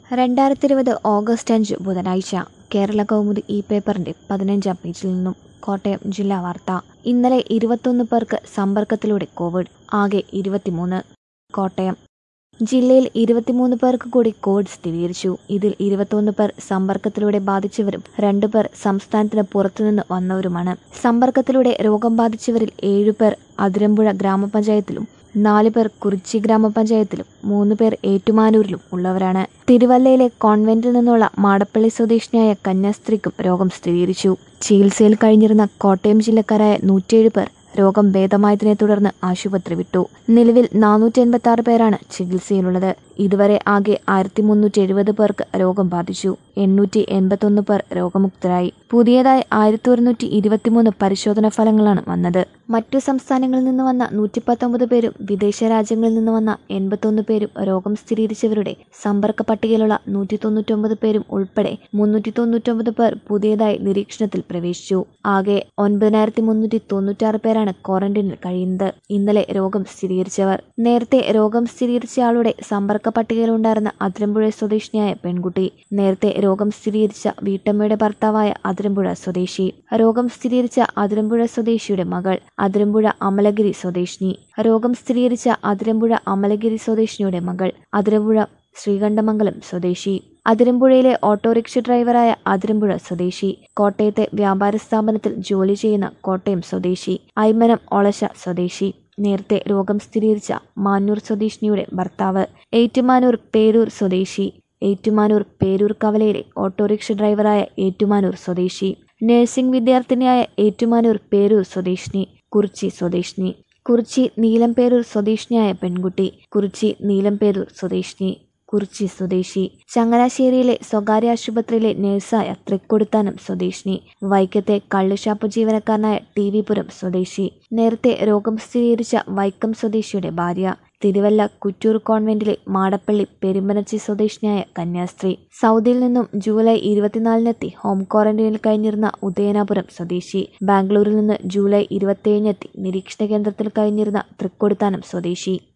രണ്ടായിരത്തി ഇരുപത് ഓഗസ്റ്റ് അഞ്ച് ബുധനാഴ്ച കേരള കൗമുദി ഈ പേപ്പറിന്റെ പതിനഞ്ചാം പേജിൽ നിന്നും കോട്ടയം ജില്ലാ വാർത്ത ഇന്നലെ ഇരുപത്തൊന്ന് പേർക്ക് സമ്പർക്കത്തിലൂടെ കോവിഡ് ആകെ ഇരുപത്തിമൂന്ന് കോട്ടയം ജില്ലയിൽ ഇരുപത്തിമൂന്ന് പേർക്ക് കൂടി കോവിഡ് സ്ഥിരീകരിച്ചു ഇതിൽ ഇരുപത്തൊന്ന് പേർ സമ്പർക്കത്തിലൂടെ ബാധിച്ചവരും രണ്ടു പേർ സംസ്ഥാനത്തിന് പുറത്തുനിന്ന് വന്നവരുമാണ് സമ്പർക്കത്തിലൂടെ രോഗം ബാധിച്ചവരിൽ ഏഴുപേർ അതിരമ്പുഴ ഗ്രാമപഞ്ചായത്തിലും നാല് പേർ കുറിച്ചി ഗ്രാമപഞ്ചായത്തിലും മൂന്ന് പേർ ഏറ്റുമാനൂരിലും ഉള്ളവരാണ് തിരുവല്ലയിലെ കോൺവെന്റിൽ നിന്നുള്ള മാടപ്പള്ളി സ്വദേശിനിയായ കന്യാസ്ത്രീക്കും രോഗം സ്ഥിരീകരിച്ചു ചികിത്സയിൽ കഴിഞ്ഞിരുന്ന കോട്ടയം ജില്ലക്കാരായ നൂറ്റിയേഴ് പേർ രോഗം ഭേദമായതിനെ തുടർന്ന് ആശുപത്രി വിട്ടു നിലവിൽ നാനൂറ്റി എൺപത്തി ആറ് പേരാണ് ചികിത്സയിലുള്ളത് ഇതുവരെ ആകെ ആയിരത്തി മുന്നൂറ്റി എഴുപത് പേർക്ക് രോഗം ബാധിച്ചു എണ്ണൂറ്റി എൺപത്തൊന്ന് പേർ രോഗമുക്തരായി പുതിയതായി ആയിരത്തി ഒരുന്നൂറ്റി ഇരുപത്തിമൂന്ന് പരിശോധനാ ഫലങ്ങളാണ് വന്നത് മറ്റു സംസ്ഥാനങ്ങളിൽ നിന്ന് വന്ന നൂറ്റി പത്തൊമ്പത് പേരും വിദേശ രാജ്യങ്ങളിൽ നിന്ന് വന്ന എൺപത്തൊന്ന് പേരും രോഗം സ്ഥിരീകരിച്ചവരുടെ സമ്പർക്ക പട്ടികയിലുള്ള നൂറ്റി തൊണ്ണൂറ്റൊമ്പത് പേരും ഉൾപ്പെടെ മുന്നൂറ്റി തൊണ്ണൂറ്റൊമ്പത് പേർ പുതിയതായി നിരീക്ഷണത്തിൽ പ്രവേശിച്ചു ആകെ ഒൻപതിനായിരത്തി മുന്നൂറ്റി തൊണ്ണൂറ്റാറ് പേരാണ് ക്വാറന്റൈനിൽ കഴിയുന്നത് ഇന്നലെ രോഗം സ്ഥിരീകരിച്ചവർ നേരത്തെ രോഗം സ്ഥിരീകരിച്ചയാളുടെ സമ്പർക്ക പട്ടികയിലുണ്ടായിരുന്ന അതിരമ്പുഴ സ്വദേശിനിയായ പെൺകുട്ടി നേരത്തെ രോഗം സ്ഥിരീകരിച്ച വീട്ടമ്മയുടെ ഭർത്താവായ അതിരമ്പുഴ സ്വദേശി രോഗം സ്ഥിരീകരിച്ച അതിരമ്പുഴ സ്വദേശിയുടെ മകൾ അതിരമ്പുഴ അമലഗിരി സ്വദേശിനി രോഗം സ്ഥിരീകരിച്ച അതിരമ്പുഴ അമലഗിരി സ്വദേശിനിയുടെ മകൾ അതിരമ്പുഴ ശ്രീകണ്ഠമംഗലം സ്വദേശി അതിരമ്പുഴയിലെ ഓട്ടോറിക്ഷ ഡ്രൈവറായ അതിരമ്പുഴ സ്വദേശി കോട്ടയത്തെ വ്യാപാര സ്ഥാപനത്തിൽ ജോലി ചെയ്യുന്ന കോട്ടയം സ്വദേശി ഐമനം ഒളശ സ്വദേശി നേരത്തെ രോഗം സ്ഥിരീകരിച്ച മാന്നൂർ സ്വദേശിനിയുടെ ഭർത്താവ് ഏറ്റുമാനൂർ പേരൂർ സ്വദേശി ഏറ്റുമാനൂർ പേരൂർ കവലയിലെ ഓട്ടോറിക്ഷ ഡ്രൈവറായ ഏറ്റുമാനൂർ സ്വദേശി നഴ്സിംഗ് വിദ്യാർത്ഥിനിയായ ഏറ്റുമാനൂർ പേരൂർ സ്വദേശിനി കുറിച്ചി സ്വദേശിനി കുറിച്ചി നീലംപേരൂർ സ്വദേശിനിയായ പെൺകുട്ടി കുറിച്ചി നീലംപേരൂർ സ്വദേശിനി കുറിച്ചി സ്വദേശി ചങ്ങനാശ്ശേരിയിലെ സ്വകാര്യ ആശുപത്രിയിലെ നഴ്സായ തൃക്കൊടുത്താനം സ്വദേശിനി വൈക്കത്തെ കള്ളുഷാപ്പ് ജീവനക്കാരനായ ടി വി പുരം സ്വദേശി നേരത്തെ രോഗം സ്ഥിരീകരിച്ച വൈക്കം സ്വദേശിയുടെ ഭാര്യ തിരുവല്ല കുറ്റൂർ കോൺവെന്റിലെ മാടപ്പള്ളി പെരുമ്പനച്ചി സ്വദേശിനിയായ കന്യാസ്ത്രീ സൗദിയിൽ നിന്നും ജൂലൈ ഇരുപത്തിനാലിനെത്തി ഹോം ക്വാറന്റൈനിൽ കഴിഞ്ഞിരുന്ന ഉദയനാപുരം സ്വദേശി ബാംഗ്ലൂരിൽ നിന്ന് ജൂലൈ ഇരുപത്തിയേഴിനെത്തി നിരീക്ഷണ കേന്ദ്രത്തിൽ കഴിഞ്ഞിരുന്ന തൃക്കൊടുത്താനം സ്വദേശി